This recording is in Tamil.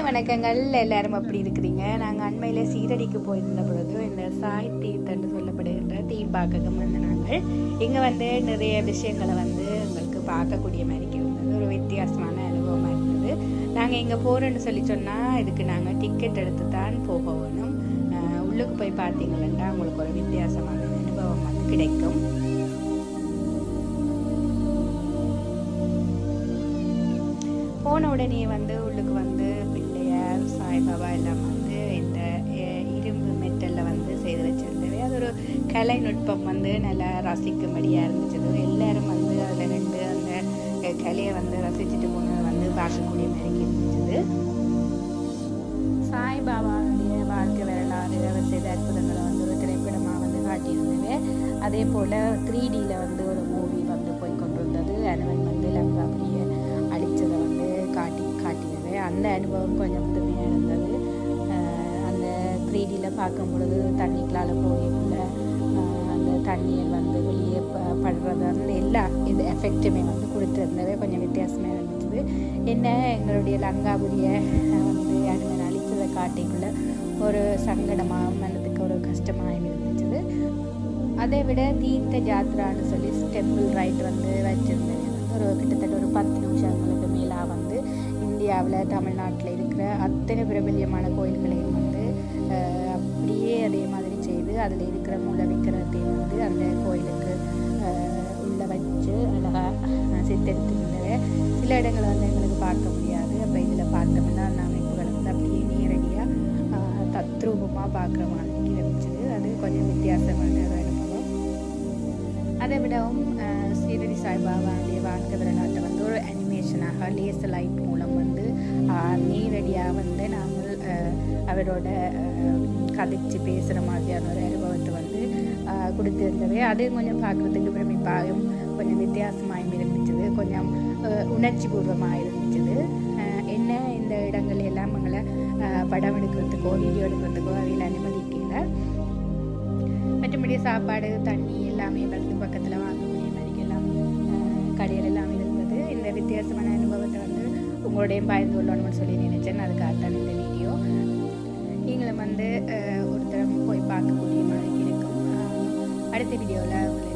வணக்கங்கள் எல்லாரும் அப்படி இருக்கிறீங்க நாங்கள் அண்மையில் சீரடிக்கு போயிருந்த பொழுது இந்த சாய் தீர்த்தன்னு சொல்லப்படுகின்ற தீம்பாக்கம் வந்து நாங்கள் இங்கே வந்து நிறைய விஷயங்களை வந்து எங்களுக்கு பார்க்கக்கூடிய மாதிரி இருந்தது ஒரு வித்தியாசமான அனுபவமாக இருந்தது நாங்கள் இங்கே போகிறோன்னு சொல்லி சொன்னால் இதுக்கு நாங்கள் டிக்கெட் எடுத்து தான் போக வேணும் அஹ் உள்ளுக்கு போய் பார்த்தீங்கன்னா உங்களுக்கு ஒரு வித்தியாசமான அனுபவம் வந்து கிடைக்கும் போன உடனே வந்து உள்ளுக்கு வந்து பிள்ளையார் சாய்பாபா எல்லாம் வந்து இந்த அஹ், இரும்பு மெட்டலில் வந்து செய்து வச்சிருந்தது அது ஒரு கலை நுட்பம் வந்து நல்லா ரசிக்கும்படியாக இருந்துச்சு எல்லாரும் வந்து அதில் ரெண்டு அந்த அஹ், கலையை வந்து ரசிச்சுட்டு போனது வந்து பார்க்கக்கூடிய மாதிரி இருந்துச்சு சாய்பாபாவுடைய வாழ்க்கை வரலாறு அவர் செய்த அற்புதங்களை வந்து ஒரு திரைப்படமாக வந்து காட்டியிருந்தது அதே போல் த்ரீ டியில் வந்து ஒரு மூவி வந்து போய் கொண்டிருந்தது அனுவன் வந்து லங்காபுரிய அழிச்சதை வந்து காட்டி காட்டினது அந்த அனுபவம் கொஞ்சம் புதுமையாக இருந்தது அஹ் அந்த த்ரீ டியில் பார்க்கும் பொழுது தண்ணிக்களால் போகக்குள்ள அந்த தண்ணீர் வந்து வெளியே ப- படுறது அந்த எல்லா இது எஃபெக்ட்டுமே வந்து கொடுத்துருந்தவே கொஞ்சம் வித்தியாசமாக இருந்துச்சு என்ன எங்களுடைய லங்காபுரிய அஹ், வந்து அனுமன் அழிச்சதை காட்டிக்குள்ள ஒரு சங்கடமாக மனதுக்கு ஒரு கஷ்டமாக இருந்துச்சு அதை விட தீர்த்த ஜாத்ரான்னு சொல்லி டெம்பிள் ரைட் வந்து வச்சுருந்தேன் வந்து ஒரு கிட்டத்தட்ட ஒரு பத்து நிமிஷங்களுக்கு மேலாக வந்து இந்தியாவில் தமிழ்நாட்டில் இருக்கிற அத்தனை பிரபல்யமான கோயில்களையும் வந்து அஹ், அப்படியே அதே மாதிரி செய்து அதில் இருக்கிற மூல விக்கிரகத்தையும் வந்து அந்த கோயிலுக்கு அஹ், உள்ள வச்சு அழகாக சித்தரித்திருந்தது சில இடங்களை வந்து எங்களுக்கு பார்க்க முடியாது அப்போ இதில் பார்த்தோம்னா அந்த அமைப்புகளை வந்து அப்படியே நேரடியாக தத்ரூபமாக பார்க்குற மாதிரி இருந்துச்சு அது கொஞ்சம் வித்தியாசமான ஒரு அனுபவம் அதை விடவும் அஹ், சீரடி சாய்பாபாவுடைய வாழ்க்கை வரலாற்றை வந்து ஒரு அனிமேஷனாக லேசர் லைட் மூலம் வந்து அஹ், நேரடியாக வந்து நாங்கள் அஹ், அவரோட அஹ், கதைச்சு பேசுகிற மாதிரியான ஒரு அனுபவத்தை வந்து அஹ், கொடுத்திருந்தது அது கொஞ்சம் பார்க்குறதுக்கு பிரமிப்பாகவும் கொஞ்சம் வித்தியாசமாகவும் இருந்துச்சு கொஞ்சம் அஹ், உணர்ச்சி பூர்வமாக இருந்துச்சு என்ன இந்த இடங்கள் எல்லாம் எங்களை அஹ், படம் எடுக்கிறதுக்கோ வீடியோ எடுக்கிறதுக்கோ அவையில் அனுமதிக்கல மற்றபடி சாப்பாடு தண்ணி எல்லாமே வந்து பக்கத்தில் வாங்கக்கூடிய மாதிரி எல்லாம் அஹ், கடைகள் எல்லாம் இருந்தது இந்த வித்தியாசமான அனுபவத்தை வந்து உங்களோடையும் பகிர்ந்து கொள்ளணும்னு சொல்லி நினைச்சேன் அதுக்காகத்தான் இந்த வீடியோ நீங்களும் வந்து அஹ், ஒரு தரம் போய் பார்க்கக்கூடிய மாதிரி இருக்கும் அஹ், அடுத்த வீடியோவில் உங்களை